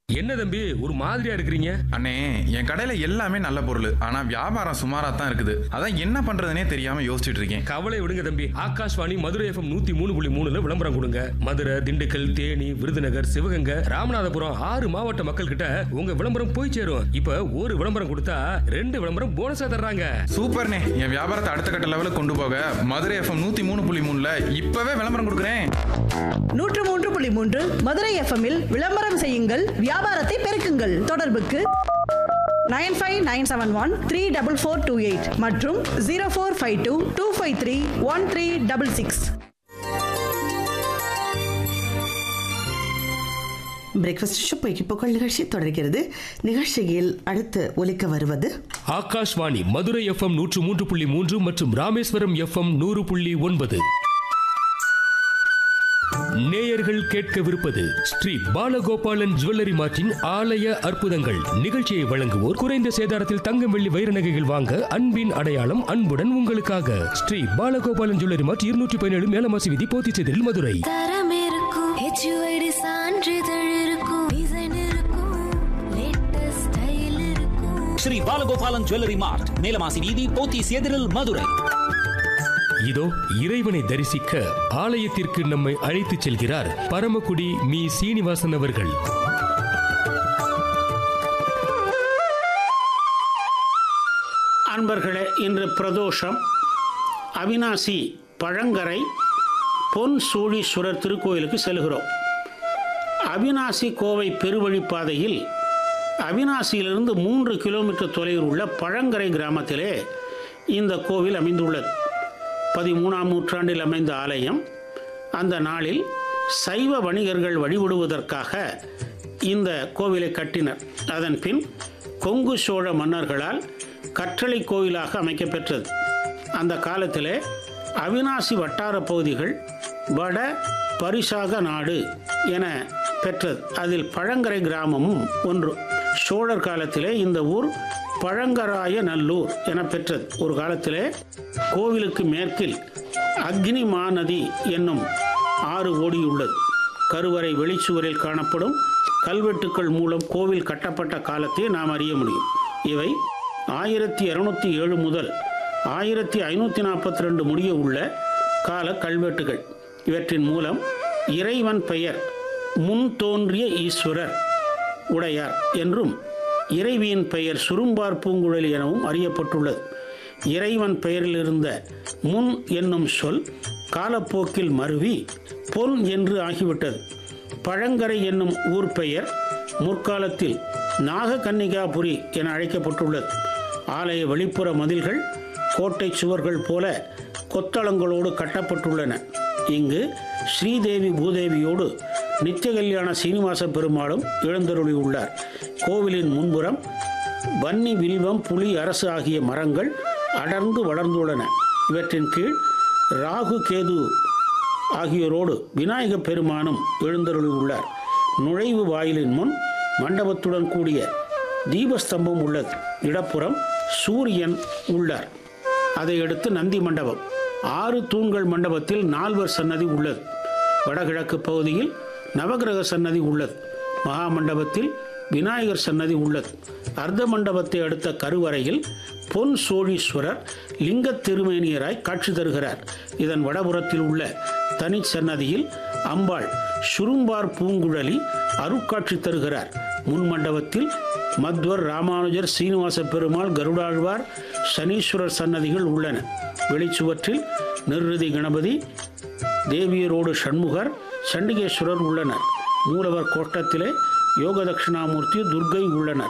என்ன தம்பி ஒரு மாதிரியா இருக்கிறீங்க அண்ணே என் கடையில எல்லாமே நல்ல பொருள் ஆனா வியாபாரம் சுமாரா தான் இருக்குது அதான் என்ன பண்றதுனே தெரியாம யோசிச்சுட்டு இருக்கேன் கவலை விடுங்க தம்பி ஆகாஷ்வாணி மதுரை எஃப்எம் நூத்தி மூணு புள்ளி மூணுல விளம்பரம் கொடுங்க மதுரை திண்டுக்கல் தேனி விருதுநகர் சிவகங்கை ராமநாதபுரம் ஆறு மாவட்ட மக்கள் கிட்ட உங்க விளம்பரம் போய் சேரும் இப்ப ஒரு விளம்பரம் கொடுத்தா ரெண்டு விளம்பரம் போனஸா தர்றாங்க சூப்பர்ண்ணே என் வியாபாரத்தை அடுத்த கட்ட லெவலுக்கு கொண்டு போக மதுரை எஃப்எம் நூத்தி மூணு புள்ளி மூணுல இப்பவே விளம்பரம் கொடுக்குறேன் நூற்று மூன்று புள்ளி மூன்று மதுரை எஃப்எம்மில் விளம்பரம் செய்யுங்கள் வியாபாரத்தை பெருக்குங்கள் தொடர்புக்கு nine five nine seven one three double four two eight மற்றும் zero four five two two five three one three double six breakfast show புகழ் நிகழ்ச்சி தொடர்கிறது நிகழ்ச்சியில் அடுத்து ஒலிக்க வருவது ஆகாஷ்வாணி மதுரை எஃப்எம் நூற்று மூன்று புள்ளி மூன்று மற்றும் ராமேஸ்வரம் எஃப்எம் நூறு புள்ளி ஒன்பது நேயர்கள் கேட்கவிருப்பது ஸ்ரீ பாலகோபாலன் ஜுவல்லரி மார்ட்டின் ஆலய அற்புதங்கள் நிகழ்ச்சியை வழங்குவோர் குறைந்த சேதாரத்தில் தங்கம் வெள்ளி வைர நகைகள் வாங்க அன்பின் அடையாளம் அன்புடன் உங்களுக்காக ஸ்ரீ பாலகோபாலன் ஜுவல்லரி மார்ட் இருநூற்றி பதினேழு மேலமாசி விதி போத்திச்செதில் மதுரை தரம் இருக்கும் ஹெச்யூஐடி சான்றிதழ் இருக்கும் டிசைன் இருக்கும் லேட்டஸ்ட் ஸ்டைல் இருக்கும் ஸ்ரீ பாலகோபாலன் ஜுவல்லரி மார்ட் மேலமாசி வீதி போத்தீஸ் எதிரில் மதுரை இதோ இறைவனை தரிசிக்க ஆலயத்திற்கு நம்மை அழைத்துச் செல்கிறார் பரமக்குடி மீ சீனிவாசன் அவர்கள் அன்பர்களே இன்று பிரதோஷம் அவினாசி பழங்கரை பொன் சூழீஸ்வரர் திருக்கோயிலுக்கு செல்கிறோம் அவினாசி கோவை பெருவழிப்பாதையில் அவினாசியிலிருந்து மூன்று கிலோமீட்டர் தொலைவில் உள்ள பழங்கரை கிராமத்திலே இந்த கோவில் அமைந்துள்ளது பதிமூணாம் நூற்றாண்டில் அமைந்த ஆலயம் அந்த நாளில் சைவ வணிகர்கள் வழிபடுவதற்காக இந்த கோவிலை கட்டினர் அதன் பின் கொங்கு சோழ மன்னர்களால் கற்றளை கோயிலாக அமைக்கப்பெற்றது அந்த காலத்திலே அவினாசி வட்டார பகுதிகள் வட பரிசாக நாடு என பெற்றது அதில் பழங்கரை கிராமமும் ஒன்று சோழர் காலத்திலே இந்த ஊர் பழங்கராய நல்லூர் என பெற்றது ஒரு காலத்திலே கோவிலுக்கு மேற்கில் அக்னி மாநதி என்னும் ஆறு ஓடியுள்ளது கருவறை வெளிச்சுவரில் காணப்படும் கல்வெட்டுக்கள் மூலம் கோவில் கட்டப்பட்ட காலத்தை நாம் அறிய முடியும் இவை ஆயிரத்தி இருநூத்தி ஏழு முதல் ஆயிரத்தி ஐநூற்றி நாற்பத்தி ரெண்டு முடிய உள்ள கால கல்வெட்டுகள் இவற்றின் மூலம் இறைவன் பெயர் முன் தோன்றிய ஈஸ்வரர் உடையார் என்றும் இறைவியின் பெயர் சுரும்பார் பூங்குழலி எனவும் அறியப்பட்டுள்ளது இறைவன் பெயரில் இருந்த முன் என்னும் சொல் காலப்போக்கில் மருவி பொன் என்று ஆகிவிட்டது பழங்கரை என்னும் ஊர் பெயர் முற்காலத்தில் நாககன்னிகாபுரி என அழைக்கப்பட்டுள்ளது ஆலய வெளிப்புற மதில்கள் கோட்டை சுவர்கள் போல கொத்தளங்களோடு கட்டப்பட்டுள்ளன இங்கு ஸ்ரீதேவி பூதேவியோடு நித்திய கல்யாண சீனிவாச பெருமாளும் எழுந்தருளி உள்ளார் கோவிலின் முன்புறம் வன்னி வில்வம் புலி அரசு ஆகிய மரங்கள் அடர்ந்து வளர்ந்துள்ளன இவற்றின் கீழ் ராகு கேது ஆகியோரோடு விநாயகப் பெருமானும் எழுந்தருளி உள்ளார் நுழைவு வாயிலின் முன் மண்டபத்துடன் கூடிய தீபஸ்தம்பம் உள்ளது இடப்புறம் சூரியன் உள்ளார் அதை அடுத்து நந்தி மண்டபம் ஆறு தூண்கள் மண்டபத்தில் நால்வர் சன்னதி உள்ளது வடகிழக்கு பகுதியில் நவகிரக சன்னதி உள்ளது மகா மண்டபத்தில் விநாயகர் சன்னதி உள்ளது அர்த்த மண்டபத்தை அடுத்த கருவறையில் பொன் சோழீஸ்வரர் லிங்க திருமேனியராய் காட்சி தருகிறார் இதன் வடபுறத்தில் உள்ள தனி சன்னதியில் அம்பாள் சுரும்பார் பூங்குழலி அருட்காட்சி தருகிறார் முன் மண்டபத்தில் மத்வர் ராமானுஜர் சீனிவாச பெருமாள் கருடாழ்வார் சனீஸ்வரர் சன்னதிகள் உள்ளன வெளிச்சுவற்றில் நிர்ருதி கணபதி தேவியரோடு சண்முகர் சண்டிகேஸ்வரர் உள்ளனர் மூலவர் கோட்டத்திலே யோக தட்சிணாமூர்த்தி துர்க்கை உள்ளனர்